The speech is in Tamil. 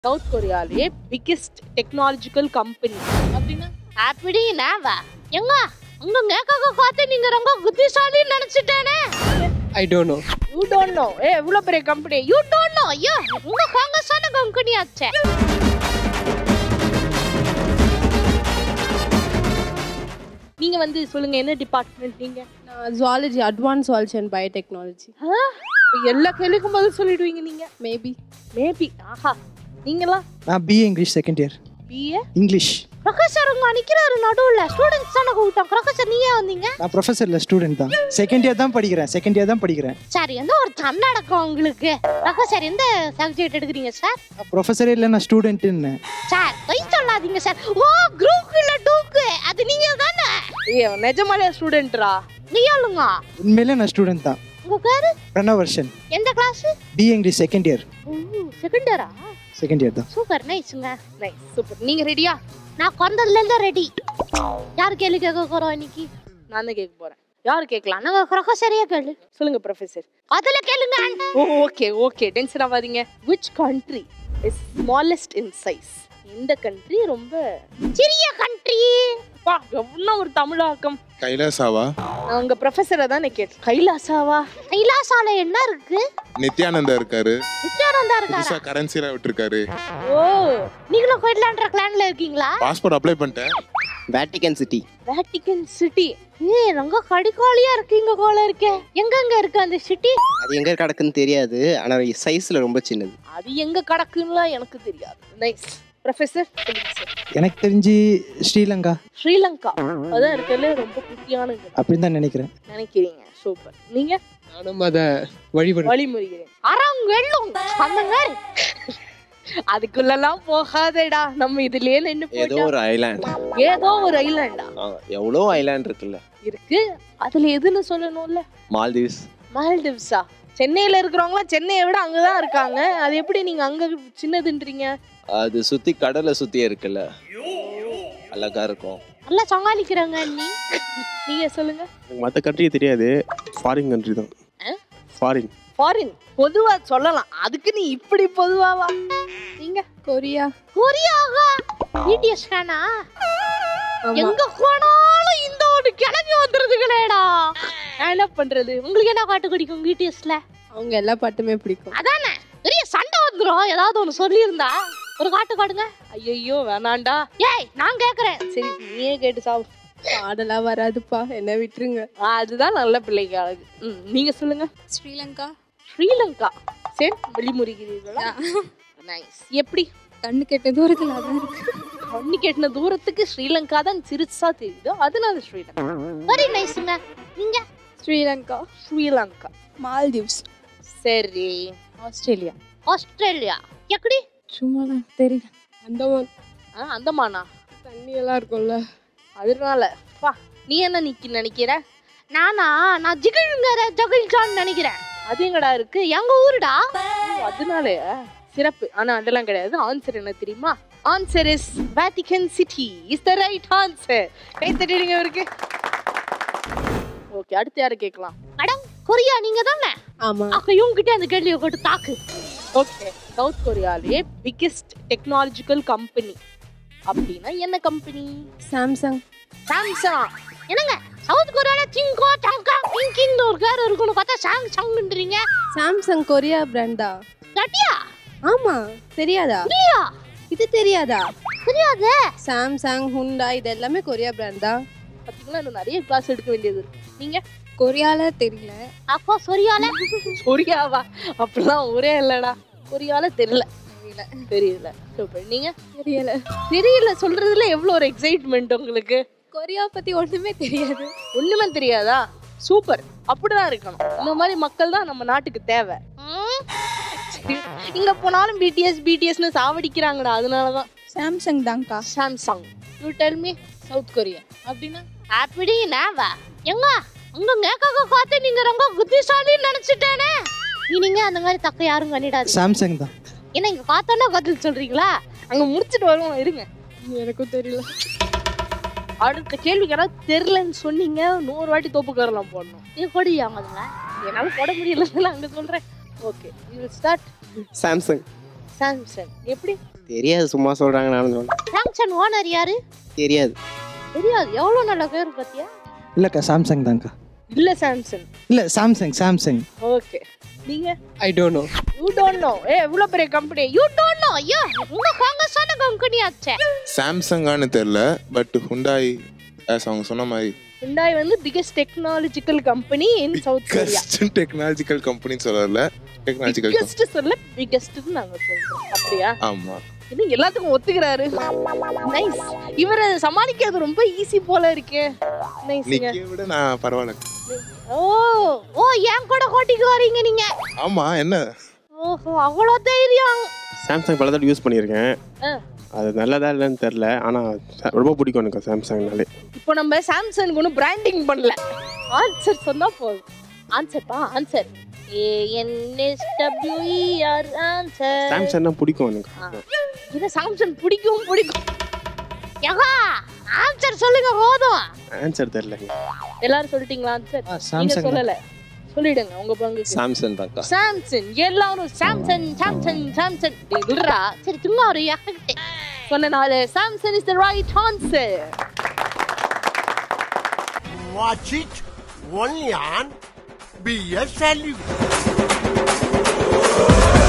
சவுத் கொரியாலே பிக்கெஸ்ட் டெக்னாலஜிக்கல் கம்பெனி அப்படின்னா அப்படின்னாவா எங்க உங்க கேட்க பார்த்து நீங்க ரொம்ப புத்திசாலின்னு நினைச்சிட்டேனே I don't know you don't know ஏ இவ்வளோ பெரிய கம்பெனி யூ டோன்ட் நோ ஐயோ உங்க காங்கிரஸான கம்பெனி ஆச்சே நீங்க வந்து சொல்லுங்க என்ன டிபார்ட்மெண்ட் நீங்க நான் zoology advance zoology and biotechnology எல்லா கேள்விக்கும் பதில் சொல்லிடுவீங்க நீங்க மேபி மேபி ஆஹா நீங்களா நான் BA English second year BA English professor உங்க நிக்கிறாரு நடுவுல ஸ்டூடெண்ட்ஸ் தானே கூப்பிட்டோம் ப்ரொஃபசர் நீங்க வந்தீங்க நான் ப்ரொஃபஸர்ல ஸ்டூடெண்ட் தான் செகண்ட் இயர் தான் படிக்கிறேன் செகண்ட் இயர் தான் படிக்கிறேன் சரி எந்த ஒரு தன்னடக்கம் உங்களுக்கு ப்ரொஃபசர் எந்த சப்ஜெக்ட் எடுக்கிறீங்க சார் ப்ரொஃபஸரே இல்லை நான் ஸ்டூடெண்ட்டுன்னு சார் பொய் சொல்லாதீங்க சார் ஓ குரூப் இல்ல டூக்கு அது நீங்க தானே ஏ நிஜமாலே ஸ்டூடெண்ட்ரா நீயாளுங்க உண்மையிலே நான் ஸ்டூடெண்ட் தான் உங்க பேரு பிரணவர்ஷன் எந்த class BA English second year second இயரா செகண்ட் இயர் தான் சூப்பர் நைஸ்ங்க நைஸ் சூப்பர் நீங்க ரெடியா நான் பிறந்ததுல இருந்து ரெடி யார் கேள்வி கேட்க போறோம் இன்னைக்கு நான் தான் கேட்க போறேன் யார் கேட்கலாம் நாங்க ப்ரொஃபஸரையே கேளு சொல்லுங்க ப்ரொஃபசர் அதுல கேளுங்க ஓ ஓகே ஓகே டென்ஷன் ஆகாதீங்க which country is smallest in size எந்த கண்ட்ரி ரொம்ப சிறிய கண்ட்ரி பா எவ்வளோ ஒரு தமிழாக்கம் கைலாசாவா நான் உங்க ப்ரொஃபஸரை தானே கேட்டேன் கைலாசாவா கைலாசால என்ன இருக்கு நித்யானந்தா இருக்காரு நித்யானந்தா இருக்காரா புதுசா கரன்சிலாம் விட்டுருக்காரு ஓ நீங்களும் போயிடலான்ற பிளான்ல இருக்கீங்களா பாஸ்போர்ட் அப்ளை பண்ணிட்டேன் வேட்டிகன் சிட்டி வேட்டிகன் சிட்டி ஏய் ரொம்ப கடிகாலியா இருக்கீங்க போல இருக்கே எங்கெங்க இருக்கு அந்த சிட்டி அது எங்க கிடக்குன்னு தெரியாது ஆனா சைஸ்ல ரொம்ப சின்னது அது எங்க கிடக்குன்னுலாம் எனக்கு தெரியாது நைஸ் ப்ரொஃபசர் எனக்கு தெரிஞ்சு ஸ்ரீலங்கா ஸ்ரீலங்கா அதான் இருக்கிறதுல ரொம்ப குட்டியானது அப்படின்னு தான் நினைக்கிறேன் நினைக்கிறீங்க சூப்பர் நீங்க நானும் அதை வழிபடு வழிமுறைகிறேன் அறம் வெள்ளும் அந்த மாதிரி அதுக்குள்ளலாம் போகாதேடா நம்ம இதுலயே நின்னு ஏதோ போயிட்டா ஒரு ஐலாண்ட் ஏதோ ஒரு ஐலாண்டா எவ்வளோ ஐலாண்ட் இருக்குல்ல இருக்கு அதுல எதுன்னு சொல்லணும்ல மால்தீவ்ஸ் மால்டிவ்ஸா சென்னையில இருக்கிறவங்களாம் சென்னையை விட அங்கதான் இருக்காங்க அது எப்படி நீங்க அங்க சின்னதுன்றீங்க அது சுத்தி கடலை சுத்தி இருக்குல்ல அழகா இருக்கும் நல்லா சமாளிக்கிறாங்க நீ நீங்க சொல்லுங்க மற்ற கண்ட்ரி தெரியாது ஃபாரின் கண்ட்ரி தான் ஆ? ஃபாரின் ஃபாரின் பொதுவா சொல்லலாம் அதுக்கு நீ இப்படி பொதுவாவா நீங்க கொரியா கொரியாவா பிடிஎஸ் ஃபேனா ஆமா எங்க போனாலும் இந்த ஒரு கிளம்பி வந்துருதுங்களேடா நான் என்ன பண்றது உங்களுக்கு என்ன பாட்டு பிடிக்கும் பிடிஎஸ்ல அவங்க எல்லா பாட்டுமே பிடிக்கும் அதானே பெரிய சண்டை வந்துரும் ஏதாவது ஒண்ணு சொல்லியிருந்தா ஒரு காட்டு காடுங்க ஐயோ வேணாண்டா ஏய் நான் கேக்குறேன் சரி நீயே கேட்டு சாவு பாடலாம் வராதுப்பா என்ன விட்டுருங்க ஆ, அதுதான் நல்ல பிள்ளைக்கு அழகு ம் நீங்க சொல்லுங்க ஸ்ரீலங்கா ஸ்ரீலங்கா சரி வழிமுறைகிறீர்களா நைஸ் எப்படி கண்ணு கெட்ட தூரத்தில் அதான் இருக்கு கண்ணி கெட்டின தூரத்துக்கு ஸ்ரீலங்கா தான் சிறுசா தெரியுது அதனால ஸ்ரீலங்கா வெரி நைஸ்ங்க நீங்க ஸ்ரீலங்கா ஸ்ரீலங்கா மால்தீவ்ஸ் சரி ஆஸ்திரேலியா ஆஸ்திரேலியா எப்படி சும்மா தான் தெரியல அந்தமான் ஆ அந்தமானா தண்ணி எல்லாம் இருக்கும்ல அதனால வா நீ என்ன நிக்கி நினைக்கிற நானா நான் ஜிகிழ்ங்கிற ஜகிழ்ச்சான்னு நினைக்கிறேன் அது எங்கடா இருக்கு எங்க ஊருடா ஓ, அதனாலயா சிறப்பு ஆனா அதெல்லாம் கிடையாது ஆன்சர் என்ன தெரியுமா answer is Vatican city is the right answer கை தட்டிடுங்க இவருக்கு ஓகே அடுத்து யாரை கேட்கலாம் மேடம் கொரியா நீங்க தானே ஆமா அப்ப இவங்க கிட்ட அந்த கேள்வியை போட்டு தாக்கு ஓகே சவுத் கொரியாலே பிக்கெஸ்ட் டெக்னாலஜிக்கல் கம்பெனி அப்படின்னா என்ன கம்பெனி சாம்சங் சாம்சங் என்னங்க சவுத் கொரியால சிங்கோ சங்கா கிங்கின்னு ஒரு பேர் இருக்குன்னு பார்த்தா சாங் சங்குன்றீங்க சாம்சங் கொரியா பிராண்டா கட்டியா ஆமா தெரியாதா இல்லையா இது தெரியாதா தெரியாது சாம்சங் ஹுண்டா இது எல்லாமே கொரியா பிராண்ட் தான் பாத்தீங்களா இன்னும் நிறைய கிளாஸ் எடுக்க வேண்டியது இருக்கு நீங்க கொரியால தெரியல அப்போ சொரியால கொரியாவா அப்படிலாம் ஒரே இல்லடா கொரியால தெரியல தெரியல தெரியல சூப்பர் நீங்க தெரியல தெரியல சொல்றதுல எவ்வளவு ஒரு எக்ஸைட்மெண்ட் உங்களுக்கு கொரியா பத்தி ஒண்ணுமே தெரியாது ஒண்ணுமே தெரியாதா சூப்பர் அப்படிதான் இருக்கணும் இந்த மாதிரி மக்கள் தான் நம்ம நாட்டுக்கு தேவை ம், இங்க போனாலும் பிடிஎஸ் பிடிஎஸ்னு சாவடிக்கிறாங்கடா அதனாலதான் சாம்சங் தான்க்கா Samsung you tell me South Korea அப்படின்னா அப்படின்னா வா எங்க உங்க கேட்க பார்த்து நீங்க ரொம்ப புத்திசாலின்னு நினைச்சிட்டேனே நீங்க அந்த மாதிரி தக்க யாரும் பண்ணிடாது சாம்சங் தான் என்ன இங்க பார்த்தோன்னா பதில் சொல்றீங்களா அங்க முடிச்சிட்டு வருவோம் இருங்க எனக்கும் தெரியல அடுத்த கேள்விக்கு யாராவது தெரிலன்னு சொன்னீங்க நூறு வாட்டி தோப்புக்காரலாம் போடணும் நீ கொடியாங்க அதுல என்னால போட முடியல அங்க சொல்றேன் okay you start Samsung Samsung எப்படி தெரியாது சும்மா சொல்கிறாங்க நானும் சொல்றேன் சாம்சங் ஓனர் யாரு தெரியாது தெரியாது எவ்வளவு நல்ல பேர் பத்தியா இல்லைக்கா சாம்சங் தான்க்கா இல்ல சாம்சங் இல்லை சாம்சங் சாம்சங் ஓகே நீங்க I don't know you don't know ஏ இவ்வளவு பெரிய கம்பெனி யூ டோன்ட் நோ ஐயோ உங்க காங்கிரஸான கம்பெனி ஆச்சே சாம்சங்கான்னு தெரியல பட் ஹுண்டாய் as அவங்க சொன்ன மாதிரி ஹுண்டாய் வந்து biggest technological company in South Korea technological கம்பெனின்னு சொல்லல டெக்னாலஜிக்கல் பிகெஸ்ட் சொல்ல பிகெஸ்ட்னு நாங்க சொல்றோம் அப்படியா ஆமா இன்னும் எல்லாத்துக்கும் ஒத்துக்கிறாரு நைஸ் இவரை சமாளிக்கிறது ரொம்ப ஈஸி போல இருக்கே நைஸ்ங்க நிக்கிய விட நான் பரவாயில்ல ஓ ஓ என் கூட கோட்டிக்கு வரீங்க நீங்க ஆமா என்ன ஓஹோ அவ்வளோ தைரியம் சாம்சங் பல தடவை யூஸ் பண்ணியிருக்கேன் ஆ. அது நல்லதா இல்லைன்னு தெரில ஆனால் ரொம்ப பிடிக்கும் எனக்கு சாம்சங்னாலே இப்போ நம்ம சாம்சங் ஒன்றும் பிராண்டிங் பண்ணல ஆன்சர் சொன்னா போதும் ஆன்சர்ப்பா ஆன்சர் ஏஎன்எஸ்டபிள்யூஇஆர் ஆன்சர் சாம்சங்னா பிடிக்கும் எனக்கு இதை சாம்சங் பிடிக்கும் பிடிக்கும் யகா ஆன்சர் சொல்லுங்க போதும் ஆன்சர் தெரிலங்க எல்லாரும் சொல்லிட்டீங்களா ஆன்சர் ஆ நீங்க சாம்சங் சொல்லல சொல்லிடுங்க உங்க பங்குக்கு சாம்சங் தான்க்கா சாம்சங் எல்லாரும் சாம்சங் சாம்சங் சாம்சங் டேய், விடுறா சரி சும்மா ஒரு யாக்கிட்டே சொன்னனால Samsung is the right answer Watch it only on BS Value.